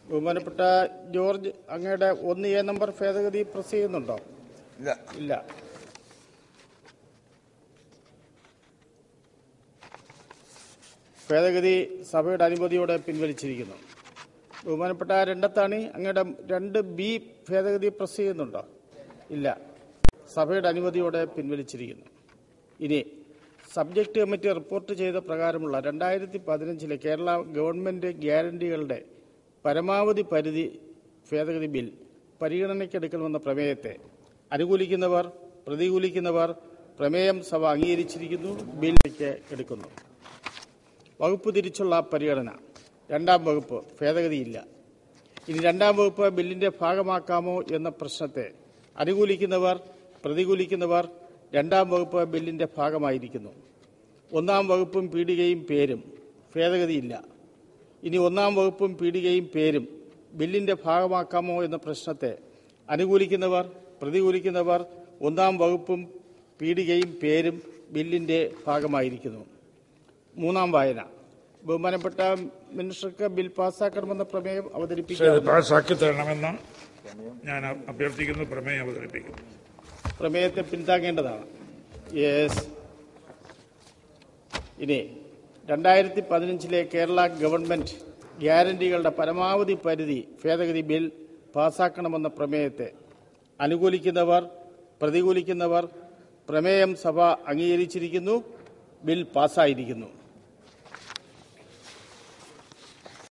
ബഹുമാനപ്പെട്ട ജോർജ് അങ്ങയുടെ ഒന്ന് എ നമ്പർ ഭേദഗതി പ്രസ് ചെയ്യുന്നുണ്ടോ ഇല്ല ഇല്ല ഭേദഗതി സഭയുടെ അനുമതിയോടെ പിൻവലിച്ചിരിക്കുന്നു ബഹുമാനപ്പെട്ട രണ്ടത്താണി അങ്ങയുടെ രണ്ട് ബി ഭേദഗതി പ്രസ് ചെയ്യുന്നുണ്ടോ ഇല്ല സഭയുടെ അനുമതിയോടെ പിൻവലിച്ചിരിക്കുന്നു ഇനി സബ്ജക്ട് കമ്മിറ്റി റിപ്പോർട്ട് ചെയ്ത പ്രകാരമുള്ള രണ്ടായിരത്തി പതിനഞ്ചിലെ കേരള ഗവൺമെന്റ് ഗ്യാരണ്ടികളുടെ പരമാവധി പരിധി ഭേദഗതി ബിൽ പരിഗണനയ്ക്കെടുക്കണമെന്ന പ്രമേയത്തെ അനുകൂലിക്കുന്നവർ പ്രതികൂലിക്കുന്നവർ പ്രമേയം സഭ അംഗീകരിച്ചിരിക്കുന്നു ബില്ലിലേക്ക് എടുക്കുന്നു വകുപ്പ് തിരിച്ചുള്ള പരിഗണന രണ്ടാം വകുപ്പ് ഭേദഗതിയില്ല ഇനി രണ്ടാം വകുപ്പ് ബില്ലിന്റെ ഭാഗമാക്കാമോ എന്ന പ്രശ്നത്തെ അനുകൂലിക്കുന്നവർ പ്രതികൂലിക്കുന്നവർ രണ്ടാം വകുപ്പ് ബില്ലിന്റെ ഭാഗമായിരിക്കുന്നു ഒന്നാം വകുപ്പും പീടികയും പേരും ഭേദഗതിയില്ല ഇനി ഒന്നാം വകുപ്പും പീടികയും പേരും ബില്ലിന്റെ ഭാഗമാക്കാമോ എന്ന പ്രശ്നത്തെ അനുകൂലിക്കുന്നവർ പ്രതികൂലിക്കുന്നവർ ഒന്നാം വകുപ്പും പീടികയും പേരും ബില്ലിന്റെ ഭാഗമായിരിക്കുന്നു മൂന്നാം വായന ബഹുമാനപ്പെട്ട മിനിസ്റ്റർക്ക് ബിൽ പാസ്സാക്കണമെന്ന പ്രമേയം പക്ഷേ അവതരിപ്പിക്കുക ഇത് പാസ്സാക്കി തരണമെന്ന് ഞാൻ അഭ്യർത്ഥിക്കുന്നു പ്രമേയം അവതരിപ്പിക്കുന്നു പ്രമേയത്തെ പിന്താങ്ങേണ്ടതാണ് യെസ് ഇനി രണ്ടായിരത്തി പതിനഞ്ചിലെ കേരള ഗവൺമെന്റ് ഗ്യാരണ്ടികളുടെ പരമാവധി പരിധി ഭേദഗതി ബിൽ പാസാക്കണമെന്ന പ്രമേയത്തെ അനുകൂലിക്കുന്നവർ പ്രതികൂലിക്കുന്നവർ പ്രമേയം സഭ അംഗീകരിച്ചിരിക്കുന്നു ബിൽ പാസ്സായിരിക്കുന്നു